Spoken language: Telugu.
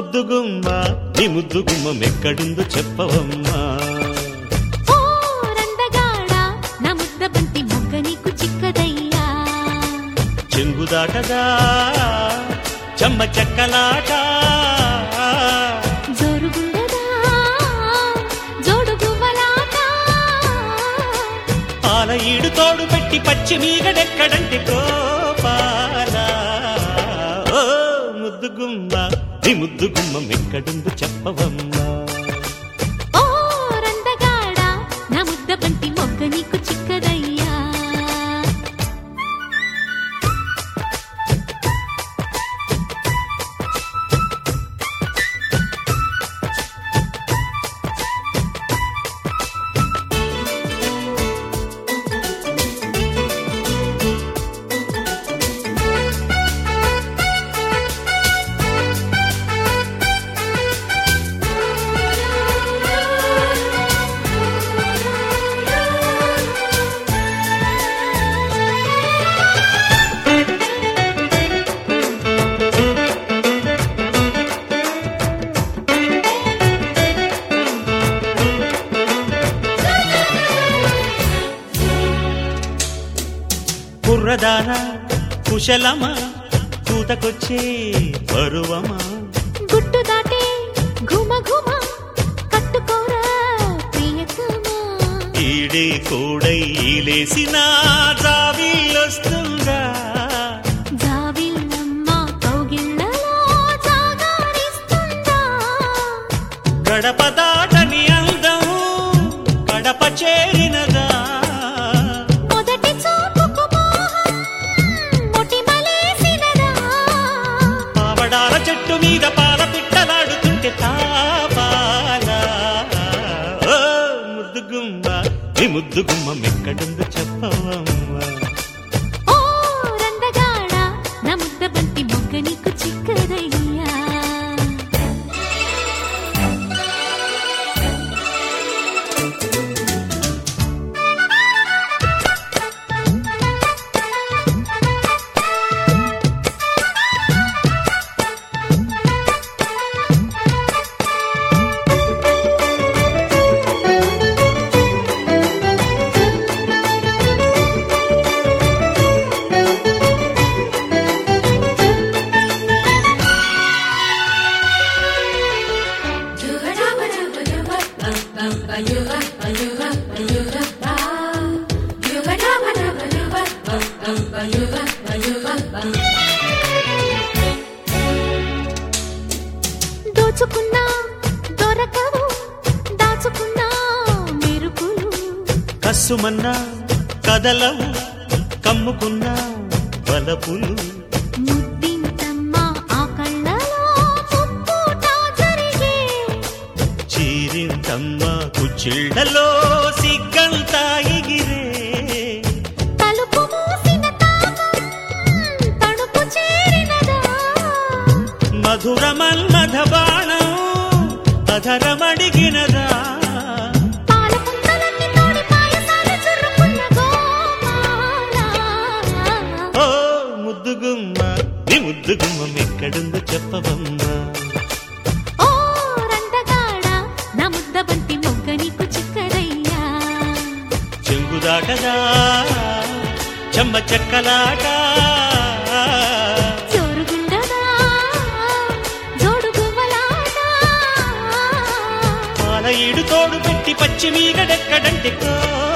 ముద్దుగుమ్మ నీ ముద్దుగుమ్మ మెక్కడుందో చెప్పవమ్మా ఓ రందగాడా నా ముద్ద బంతి మొగ్గ నీకు చిక్కదయ్యా చెంగుదాటదా చెమ్మ చెక్కలాట జోరుగుండదా జోడు గువ్వలాట పాల ఈడు తోడు పెట్టి పచ్చి మీగడెక్కడంటే గోపాల ఓ ముద్దుగుమ్మ నీ ముద్దుగుమ్మ మెక్కడుందో చెప్పవమ్మా ఓ రందగాడా నా ముద్ద బంతి మొగ్గ నీకు చిక్కదయ్యా కుర్రదాన కుశలమా కూతకొచ్చే పరువమా గుట్టు దాటే ఘుమ ఘుమ కట్టుకోరా ప్రియతమా ఈడే కోడై లేసిన జాబిల్లొస్తుందా జావిల్లమ్మ కౌగిళ్ళలో జాగారిస్తుందా గడప దాటని అందం గడప చేరినదా మొదటి చూపుకు మోహం మొటిమలేసినదా పావడాల చెట్టు మీద పాల పిట్టలాడుతుంటే తాపాల ఓ ముద్దుగుమ్మ నీ ముద్దుగుమ్మ మెక్కడుందో చెప్పవమ్మా ఓ రందగాడా నా ముద్ద బంతి మొగ్గ నీకు చిక్కదయ్యా దోచుకున్నా దొరకవు దాచుకున్నా మెరుపులు కస్సుమన్నా కదలవు కమ్ముకున్నా బలపులు ముద్దింతమ్మ ఆ కళ్ళలో ముప్పుట జరిగే చీరింతమ్మ కుచ్చిళ్ళలో సిగ్గంతా ఎగిరే తలుపు మూసిన తాపం తణుపు చేరినదా మధుర మన్మథ బాణం అధరమడిగినదా పాల పుంతలన్నీ తోడి పాయసాలు చుర్రుకున్న గోపాల ఓ ముద్దుగుమ్మ నీ ముద్దుగుమ్మ ఎక్కడుందో చెప్పవమ్మా ఓ రందగాడా నా ముద్ద బంతి మొగ్గ నీకు చిక్కదయ్యా చెంగుదాటదా చెమ్మ చెక్కలాట జోరుగుండదా జోడు గువ్వలాట పాల ఈడు తోడు పెట్టి పచ్చి మీగడెక్కడంటే కో